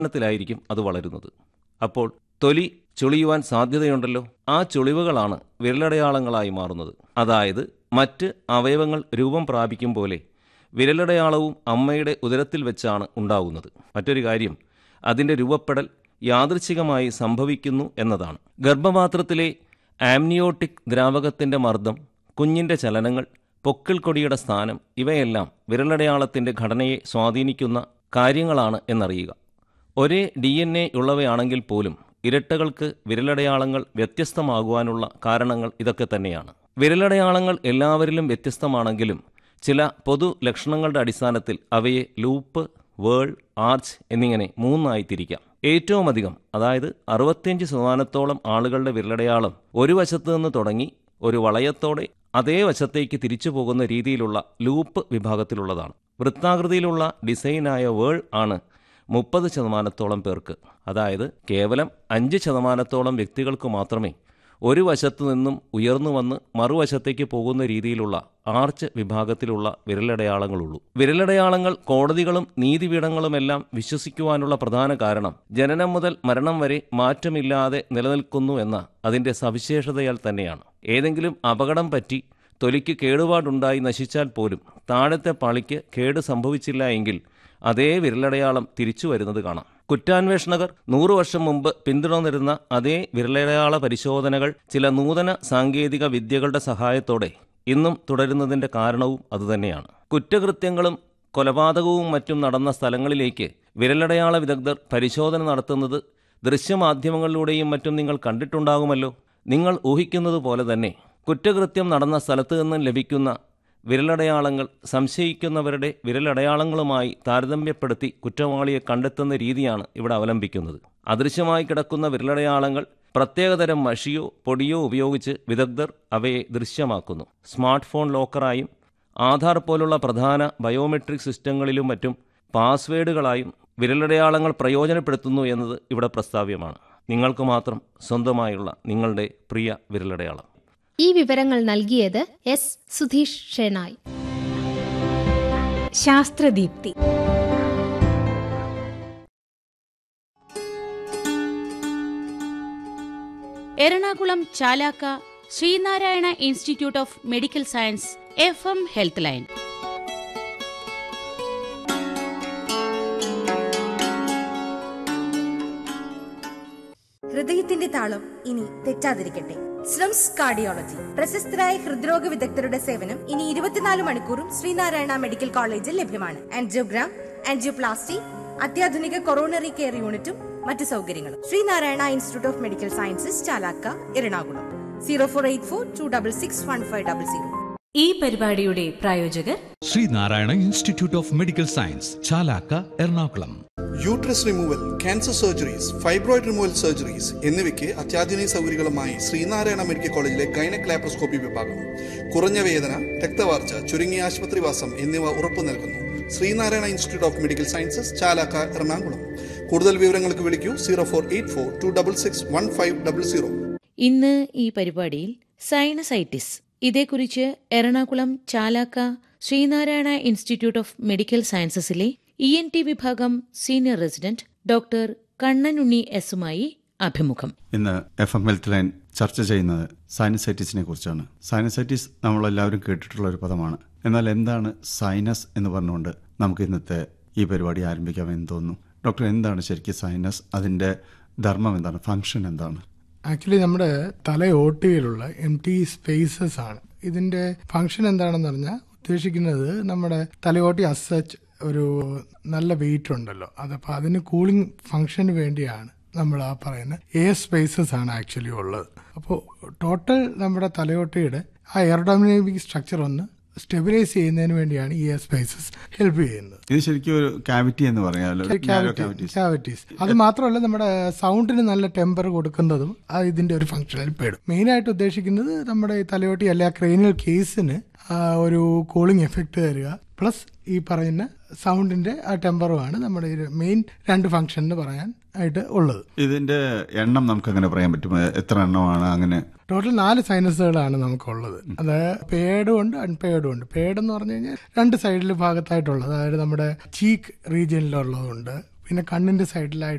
ത്തിലായിരിക്കും അത് വളരുന്നത് അപ്പോൾ തൊലി ചുളിയുവാൻ സാധ്യതയുണ്ടല്ലോ ആ ചുളിവുകളാണ് വിരലടയാളങ്ങളായി മാറുന്നത് അതായത് മറ്റ് അവയവങ്ങൾ രൂപം പ്രാപിക്കും പോലെ വിരലടയാളവും അമ്മയുടെ ഉദരത്തിൽ വെച്ചാണ് ഉണ്ടാവുന്നത് മറ്റൊരു കാര്യം അതിൻ്റെ രൂപപ്പെടൽ യാദൃച്ഛികമായി സംഭവിക്കുന്നു എന്നതാണ് ഗർഭപാത്രത്തിലെ ആംനിയോട്ടിക് ദ്രാവകത്തിൻ്റെ മർദ്ദം കുഞ്ഞിൻ്റെ ചലനങ്ങൾ പൊക്കിൾ കൊടിയുടെ സ്ഥാനം ഇവയെല്ലാം വിരലടയാളത്തിൻ്റെ ഘടനയെ സ്വാധീനിക്കുന്ന കാര്യങ്ങളാണ് എന്നറിയുക ഒരേ ഡി എൻ എ ഉള്ളവയാണെങ്കിൽ പോലും ഇരട്ടകൾക്ക് വിരലടയാളങ്ങൾ വ്യത്യസ്തമാകുവാനുള്ള കാരണങ്ങൾ ഇതൊക്കെ തന്നെയാണ് വിരലടയാളങ്ങൾ എല്ലാവരിലും വ്യത്യസ്തമാണെങ്കിലും ചില പൊതു ലക്ഷണങ്ങളുടെ അടിസ്ഥാനത്തിൽ അവയെ ലൂപ്പ് വേൾ ആർച്ച് എന്നിങ്ങനെ മൂന്നായി തിരിക്കാം ഏറ്റവും അധികം അതായത് അറുപത്തിയഞ്ച് ശതമാനത്തോളം ആളുകളുടെ വിരലടയാളം ഒരു വശത്ത് നിന്ന് തുടങ്ങി ഒരു വളയത്തോടെ അതേ വശത്തേക്ക് തിരിച്ചു പോകുന്ന രീതിയിലുള്ള ലൂപ്പ് വിഭാഗത്തിലുള്ളതാണ് വൃത്താകൃതിയിലുള്ള ഡിസൈനായ വേൾ ആണ് മുപ്പത് ശതമാനത്തോളം പേർക്ക് അതായത് കേവലം അഞ്ച് ശതമാനത്തോളം വ്യക്തികൾക്ക് മാത്രമേ ഒരു വശത്തു നിന്നും ഉയർന്നു വന്ന് മറുവശത്തേക്ക് പോകുന്ന രീതിയിലുള്ള ആർച്ച് വിഭാഗത്തിലുള്ള വിരലടയാളങ്ങളുള്ളൂ വിരലടയാളങ്ങൾ കോടതികളും നീതിപീഠങ്ങളുമെല്ലാം വിശ്വസിക്കുവാനുള്ള പ്രധാന കാരണം ജനനം മുതൽ മരണം വരെ മാറ്റമില്ലാതെ നിലനിൽക്കുന്നു എന്ന അതിൻ്റെ സവിശേഷതയാൽ തന്നെയാണ് ഏതെങ്കിലും അപകടം പറ്റി തൊലിക്ക് കേടുപാടുണ്ടായി നശിച്ചാൽ പോലും താഴത്തെ പാളിക്ക് കേട് സംഭവിച്ചില്ല എങ്കിൽ അതേ വിരലടയാളം തിരിച്ചു വരുന്നത് കാണാം കുറ്റാന്വേഷണകർ നൂറു വർഷം മുമ്പ് പിന്തുടർന്നിരുന്ന അതേ വിരലടയാള പരിശോധനകൾ ചില നൂതന സാങ്കേതിക വിദ്യകളുടെ സഹായത്തോടെ ഇന്നും തുടരുന്നതിന്റെ കാരണവും അതുതന്നെയാണ് കുറ്റകൃത്യങ്ങളും കൊലപാതകവും മറ്റും നടന്ന സ്ഥലങ്ങളിലേക്ക് വിരലടയാള വിദഗ്ധർ പരിശോധന നടത്തുന്നത് ദൃശ്യമാധ്യമങ്ങളിലൂടെയും മറ്റും നിങ്ങൾ കണ്ടിട്ടുണ്ടാകുമല്ലോ നിങ്ങൾ ഊഹിക്കുന്നത് പോലെ തന്നെ കുറ്റകൃത്യം നടന്ന സ്ഥലത്ത് നിന്നും ലഭിക്കുന്ന വിരലടയാളങ്ങൾ സംശയിക്കുന്നവരുടെ വിരലടയാളങ്ങളുമായി താരതമ്യപ്പെടുത്തി കുറ്റവാളിയെ കണ്ടെത്തുന്ന രീതിയാണ് ഇവിടെ അവലംബിക്കുന്നത് അദൃശ്യമായി കിടക്കുന്ന വിരലടയാളങ്ങൾ പ്രത്യേകതരം മഷിയോ പൊടിയോ ഉപയോഗിച്ച് വിദഗ്ധർ അവയെ ദൃശ്യമാക്കുന്നു സ്മാർട്ട് ഫോൺ ലോക്കറായും ആധാർ പോലുള്ള പ്രധാന ബയോമെട്രിക് സിസ്റ്റങ്ങളിലും മറ്റും പാസ്വേഡുകളായും വിരലടയാളങ്ങൾ പ്രയോജനപ്പെടുത്തുന്നു എന്നത് ഇവിടെ പ്രസ്താവ്യമാണ് നിങ്ങൾക്ക് മാത്രം സ്വന്തമായുള്ള നിങ്ങളുടെ പ്രിയ വിരലടയാളം ഈ വിവരങ്ങൾ നൽകിയത് എസ് സുധീഷ് ഷെനായ് ശാസ്ത്രദീപ്തി Ernakulam Chalakka Sreenarayana institute of medical science F M health line ഹൃദയത്തിന്റെ താളം ഇനി തെറ്റാതിരിക്കട്ടെ സ്ലംസ് കാർഡിയോളജി പ്രശസ്തരായ ഹൃദ്രോഗ വിദഗ്ധരുടെ സേവനം ഇനി ഇരുപത്തിനാല് മണിക്കൂറും ശ്രീനാരായണ മെഡിക്കൽ കോളേജിൽ ലഭ്യമാണ് ആൻജിയോഗ്രാം ആൻജിയോപ്ലാസ്റ്റി അത്യാധുനിക കൊറോണറി കെയർ യൂണിറ്റും മറ്റു സൗകര്യങ്ങളും Sreenarayana institute of medical sciences Chalakka Ernakulam zero four eight four two double six one five double zero ഈ പരിപാടിയുടെ പ്രായോജകർ Sreenarayana institute of medical science Chalakka Ernakulam uterus removal cancer surgeries fibroid removal surgeries എന്നിവയ്ക്ക് അത്യാധുനിക സൗകര്യങ്ങളുമായി ശ്രീനാരായണ മെഡിക്കൽ കോളേജിലെ ഗൈനക് ലാപ്രോസ്കോപ്പി വിഭാഗം കുറഞ്ഞ വേദന രക്തവാർച്ച ചുരുങ്ങിയ ആശുപത്രിവാസം എന്നിവ ഉറപ്പു നൽകുന്നു Sreenarayana institute of medical sciences Chalakka Ernakulam കൂടുതൽ വിവരങ്ങൾക്ക് വിളിക്കൂ zero four eight four two double six one five double zero ഇന്ന് ഈ പരിപാടിയിൽ സൈനസൈറ്റിസ് ഇതേക്കുറിച്ച് Ernakulam Chalakka Sreenarayana institute of medical സയൻസസിലെ ഇ എൻ ടി വിഭാഗം senior resident doctor Kannan Unni എസുമായി അഭിമുഖം ഇന്ന് എഫ് എം ഹെൽത്ത് ലൈൻ ചർച്ച ചെയ്യുന്നത് സൈനസൈറ്റിസിനെ കുറിച്ചാണ് സൈനസൈറ്റിസ് നമ്മളെല്ലാവരും കേട്ടിട്ടുള്ള ഒരു പദമാണ് എന്നാൽ എന്താണ് സൈനസ് എന്ന് പറഞ്ഞുകൊണ്ട് നമുക്ക് ഇന്നത്തെ ഈ പരിപാടി ആരംഭിക്കാമെന്ന് തോന്നുന്നു ഡോക്ടർ എന്താണ് ശരിക്കും സൈനസ് അതിൻ്റെ ധർമ്മം എന്താണ് ഫങ്ഷൻ എന്താണ് ആക്ച്വലി നമ്മുടെ തലയോട്ടിയിലുള്ള എം ടി സ്പേസസ് ആണ് ഇതിന്റെ ഫങ്ഷൻ എന്താണെന്ന് പറഞ്ഞാൽ ഉദ്ദേശിക്കുന്നത് നമ്മുടെ തലയോട്ടി അസച്ച് ഒരു നല്ല വെയിറ്റ് ഉണ്ടല്ലോ അതപ്പോൾ അതിന് കൂളിംഗ് ഫങ്ഷന് വേണ്ടിയാണ് നമ്മൾ ആ പറയുന്ന എയർ സ്പേസസ് ആണ് ആക്ച്വലി ഉള്ളത് അപ്പോൾ ടോട്ടൽ നമ്മുടെ തലയോട്ടിയുടെ ആ എയർഡോമിനമിക് സ്ട്രക്ചർ ഒന്ന് സ്റ്റെബിലൈസ് ചെയ്യുന്നതിന് വേണ്ടിയാണ് ഈ എയർ സ്പേസസ് ഹെൽപ്പ് ചെയ്യുന്നത് ഇത് ശരിക്കും ഒരു കാവിറ്റി എന്ന് പറയാമല്ലോ narrow cavities. ക്യാവിറ്റീസ് അത് മാത്രമല്ല നമ്മുടെ സൗണ്ടിന് നല്ല ടെമ്പർ കൊടുക്കുന്നതും അത് ഇതിന്റെ ഒരു ഫംഗ്ഷനിൽ പെടും മെയിൻ ആയിട്ട് ഉദ്ദേശിക്കുന്നത് നമ്മുടെ ഈ തലയോട്ടി അല്ലെ ആ ക്രേനിയൽ കേസിന് ഒരു കൂളിംഗ് എഫക്റ്റ് തരിക പ്ലസ് ഈ പറയുന്ന സൗണ്ടിന്റെ ആ ടെമ്പറുമാണ് നമ്മുടെ മെയിൻ രണ്ട് ഫംഗ്ഷൻ എന്ന് പറയാൻ ആയിട്ട് ഉള്ളത് ഇതിന്റെ എണ്ണം നമുക്ക് അങ്ങനെ പറയാൻ പറ്റും എത്ര എണ്ണമാണ് അങ്ങനെ ടോട്ടൽ നാല് സൈനസുകളാണ് നമുക്കുള്ളത് അത് പേഡും ഉണ്ട് അൺപെയ്ഡും ഉണ്ട് പേഡ് എന്ന് പറഞ്ഞു കഴിഞ്ഞാൽ രണ്ട് സൈഡിൽ ഭാഗത്തായിട്ടുള്ളത് അതായത് നമ്മുടെ ചീക്ക് റീജിയനിലുള്ളതുണ്ട് പിന്നെ കണ്ണിന്റെ സൈഡിലായിട്ട്